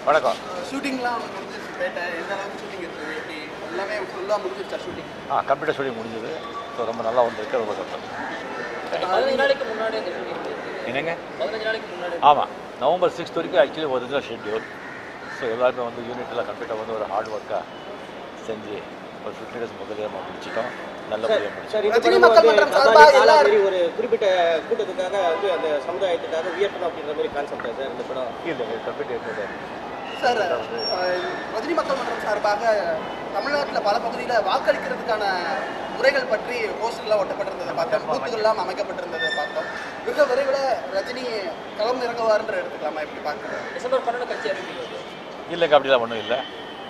வணக்கம் ஷூட்டிங்லாம் முடிஞ்சிருச்சு பேட்டை எந்த அளவுக்கு ஷூட்டிங் இருக்குது எப்படி எல்லாமே ஃபுல்லாக முடிஞ்சிருச்சா ஷூட்டிங் ஆ கம்ப்யூட்டர் ஷூட்டிங் முடிஞ்சது ஸோ ரொம்ப நல்லா வந்திருக்கு ரொம்ப சந்தோஷம் பதினஞ்சு நாளைக்கு முன்னாடி அந்த ஷூட்டிங் என்னங்க பதினஞ்சு நாளைக்கு முன்னாடி ஆமாம் நவம்பர் சிக்ஸ்த் வரைக்கும் ஆக்சுவலி ஒரிஜினல் ஷெட்யூல் ஸோ எல்லாருமே வந்து யூனிட்டில் கம்ப்யூட்டர் வந்து ஒரு ஹார்ட் ஒர்க்காக செஞ்சு ஒரு ஃபிஃப்டி டேஸ் முதலே நம்ம முடிச்சிட்டோம் நல்லபடியாக முடிச்சோம் சார் இந்த ரஜினி படம் மக்கள் வந்து மன்றம் கபாலி சார்பாக காலா எல்லாரும் மாதிரி ஒரு குறிப்பிட்ட கூட்டத்துக்காக வந்து அந்த சமுதாயத்துக்காக உயர்த்தணும் அப்படின்ற மாதிரி கான்செப்டா சார் இந்த படம் இல்லை கம்ப்யூட்டர் இருந்தது சார் அஹ், ரஜினி மக்கள் மன்றம் சார்பாக தமிழ்நாட்டில் பல பகுதியில் வாக்களிக்கிறதுக்கான முறைகள் பற்றி போஸ்டர்லாம் ஒட்டப்பட்டிருந்ததை பார்த்தோம் பூத்துகள்லாம் அமைக்கப்பட்டிருந்ததை பார்த்தோம் மிக விரைவில் ரஜினி களம் இறங்குவார்ன்ற எடுத்துக்கலாமா எப்படி பார்க்குறேன் டிசம்பர் பன்னெண்டு கட்சி அறிவிக்கிறது இல்லைங்க அப்படிலாம் ஒன்றும் இல்லை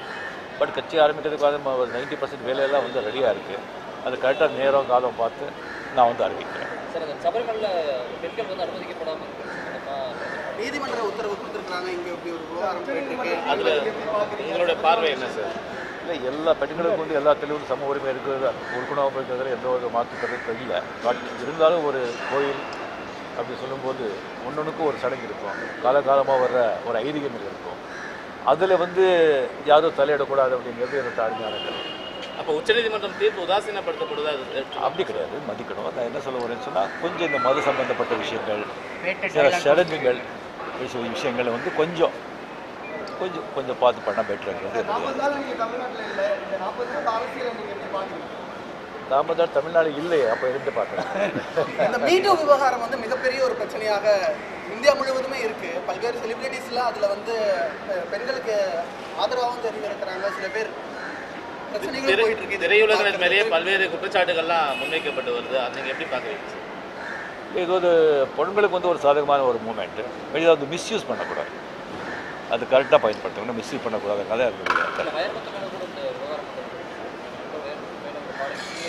பட் கட்சி ஆரம்பிக்கிறதுக்கு வந்து நம்ம ஒரு நைன்ட்டி பர்சன்ட் வேலையெல்லாம் வந்து ரெடியாக இருக்குது அது கரெக்டாக நேரம் காலம் பார்த்து நான் வந்து அறிவிக்கிறேன் சார் அந்த சபரிமலையில் பெண்கள் வந்து அனுமதிக்கப்படாமல் இருக்கு நீதிமன்ற உத்தரவு கொடுத்துருக்காங்க இங்கே இப்படி ஒரு விவகாரம் போயிட்டு இருக்கு அதில் உங்களோட பார்வை என்ன சார் இல்லை எல்லா பெண்களுக்கும் வந்து எல்லா தெளிவும் சம உரிமை இருக்கிறது கொடுக்கணும் அப்படிங்கிறதுல எந்த ஒரு மாற்று கருத்து இல்லை பட் இருந்தாலும் ஒரு கோயில் அப்படி சொல்லும்போது ஒன்னொன்றுக்கும் ஒரு சடங்கு இருக்கும் காலகாலமாக வர்ற ஒரு ஐதீகங்கள் இருக்கும் அதில் வந்து யாரும் தலையிடக்கூடாது அப்படிங்கிறது எனக்கு தாழ்மையானங்கள் அப்போ உச்சநீதிமன்றம் தீர்ப்பு உதாசீனப்படுத்தப்படுதா அது அப்படி கிடையாது மதிக்கணும் நான் என்ன சொல்ல வரேன்னு சொன்னால் கொஞ்சம் இந்த மத சம்பந்தப்பட்ட விஷயங்கள் சில சடங்குகள் விஷய- விஷயங்களை வந்து கொஞ்சம் கொஞ்சம் கொஞ்சம் பார்த்து பண்ணால் பெட்டருங்கிறது என்னுடைய நாற்பது நாள் நீங்கள் தமிழ்நாட்டில் இல்லை இந்த நாற்பது நாள் அரசியலை நீங்கள் எப்படி பார்க்குறீங்க தாமதம் தமிழ்நாடு இல்லையே அப்போ இருந்து பார்க்குறேன் இந்த மீட்டு விவகாரம் வந்து மிகப்பெரிய ஒரு பிரச்சனையாக இந்தியா முழுவதுமே இருக்கு பல்வேறு செலிபிரிட்டிஸ்லாம் அதுல வந்து அஹ், பெண்களுக்கு ஆதரவாகவும் தெரிவிக்கிறாங்க சில பேர் பிரச்சனைகள் திரை போயிட்டு இருக்கு திரையுலகினர் மேலேயே பல்வேறு குற்றச்சாட்டுகள்லாம் முன்வைக்கப்பட்டு வருது அதை நீங்கள் எப்படி பார்க்குறீங்க சார் இது ஒரு பெண்களுக்கு வந்து ஒரு சாதகமான ஒரு மூமெண்ட்டு வெளியில் வந்து மிஸ்யூஸ் பண்ணக்கூடாது அது கரெக்டாக பயன்படுத்தணும் மிஸ்யூஸ் பண்ணக்கூடாது கதை இருக்குது அந்த வயர்மத்த மேலே கூட இந்த விவகாரம் வயர்மத்த மேலே ஒரு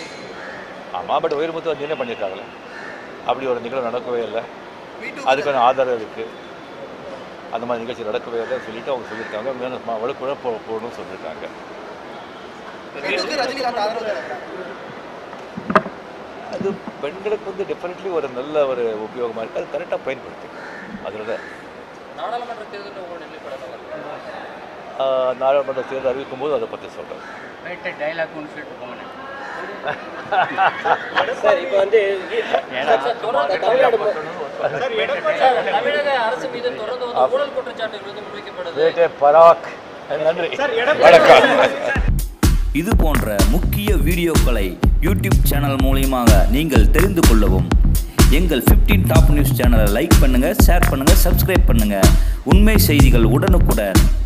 பாடல் ஆமாம் பட் உயர்முத்து வந்து என்ன பண்ணியிருக்காங்களே அப்படி ஒரு நிகழ்வு நடக்கவே இல்லை மீட்டு அதுக்கான ஆதாரம் இருக்குது அந்த மாதிரி நிகழ்ச்சி நடக்கவே இல்லை சொல்லிட்டு அவங்க சொல்லியிருக்காங்க மேலும் வழக்குழ போ போகணும்னு சொல்லியிருக்காங்க மீட்டுக்கு ரஜினிகாந்த் ஆதரவு தராங்க அது பெண்களுக்கு வந்து டெஃபினெட்லி ஒரு நல்ல ஒரு உபயோகமாக இருக்குது அது கரெக்டாக பயன்படுத்தி அதில் தான் நாடாளுமன்ற தேர்தலில் உங்களோட நிலைப்படம் ஆஹ், நாடாளுமன்ற தேர்தல் அறிவிக்கும் போது அதை பற்றி சொல்கிறேன் டைலாக் ஒன்று சொல்லிட்டு போங்க சார் இப்போ வந்து தமிழ்நாடு மு- தமிழக அரசு மீது தொடர்ந்து வந்து ஊழல் குற்றச்சாட்டுகள் வந்து முன்வைக்கப்படுது வேட்டை பராக் நன்றி வணக்கம் இது போன்ற முக்கிய வீடியோக்களை யூடியூப் சேனல் மூலியமாக நீங்கள் தெரிந்து கொள்ளவும் எங்கள் 15 டாப் நியூஸ் சேனலை லைக் பண்ணுங்கள் ஷேர் பண்ணுங்கள் சப்ஸ்கிரைப் பண்ணுங்கள் உண்மை செய்திகள் உடனுக்குடன்